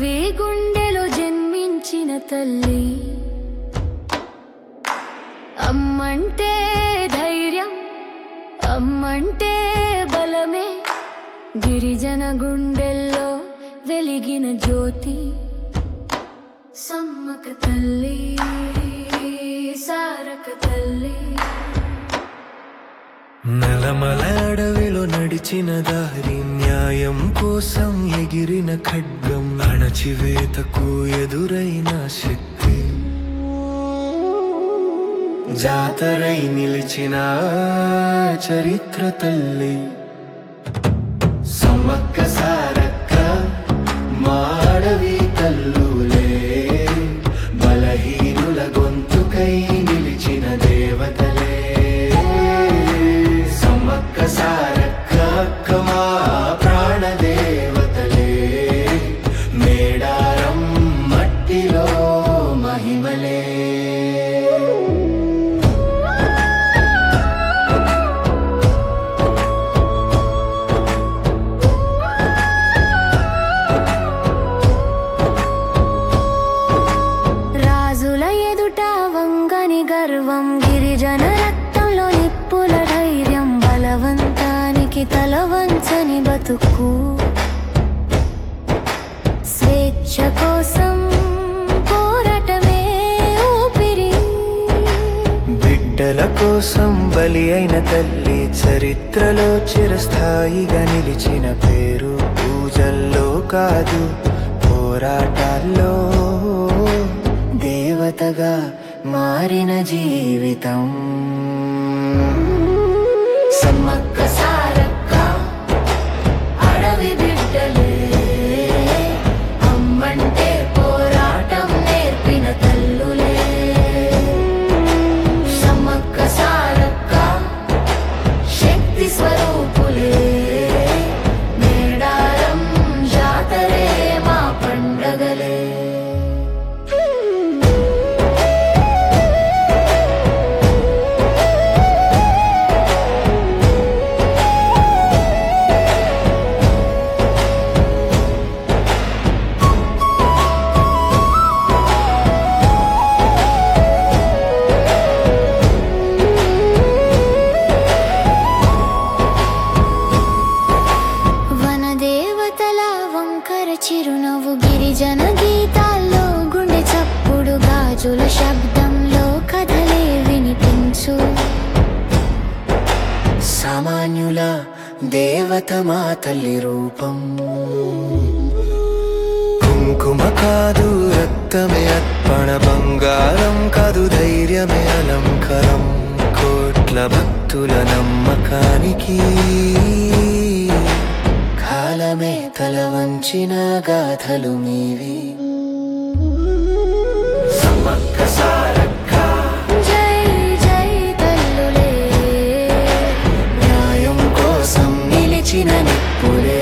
అడవి గుండెలో జన్మించిన తల్లి అమ్మంటే ధైర్యం అమ్మంటే బలమే గిరిజన గుండెల్లో వెలిగిన జ్యోతి సమ్మక తల్లి సారక తల్లి నలమల అడవిలో నడిచిన దారి న్యాయం కోసం ఎగిరిన ఖడ్గం అణచివేతకు ఎదురైన శక్తి జాతరై నిలిచిన చరిత్ర తల్లి సమ్మక్క సారక్క మాడవి తల్లులే బలహీనుల గొంతుకై నిలిచిన దేవతలే సమ్మక్క సారక్క అక్క మా ప్రాణ దేవతలే మేడారం మట్టిలో మహిమలే రాజుల ఎదుట వంగని గర్వం గిరిజన రక్తంలో నిప్పుల ధైర్యం బలవంతానికి తల వంచని బతుకు స్వేచ్ఛ కోసం పోరాటమే ఊపిరి బిడ్డల కోసం బలి అయిన తల్లి చరిత్రలో చిరస్థాయిగా నిలిచిన పేరు పూజల్లో కాదు పోరాటాల్లో దేవతగా మారిన జీవితం సమ్మక్క సారక్క అడవి బిడ్డలే అమ్మంటే పోరాటం నేర్పిన తల్లులే సమ్మక్క సారక్క శక్తి స్వరూపులే మేడారం జాతరే మా పండగలే వనదేవతల వంకర చిరునవ్వు గిరిజన గీతాల్లో గుండె చప్పుడు గాజుల శబ్దంలో కథలే వినిపించు సామాన్యుల దేవత మా తల్లి రూపం కుంకుమ కాదు రక్తమే అర్పణ బంగారం కాదు ధైర్యమే అలంకరం కోట్ల భక్తుల నమ్మకానికి కాలమే తల వంచిన గాథలు మీవి సమ్మక్క సారక్క జై జై తల్లులే న్యాయం కోసం నిలిచిన నిప్పులే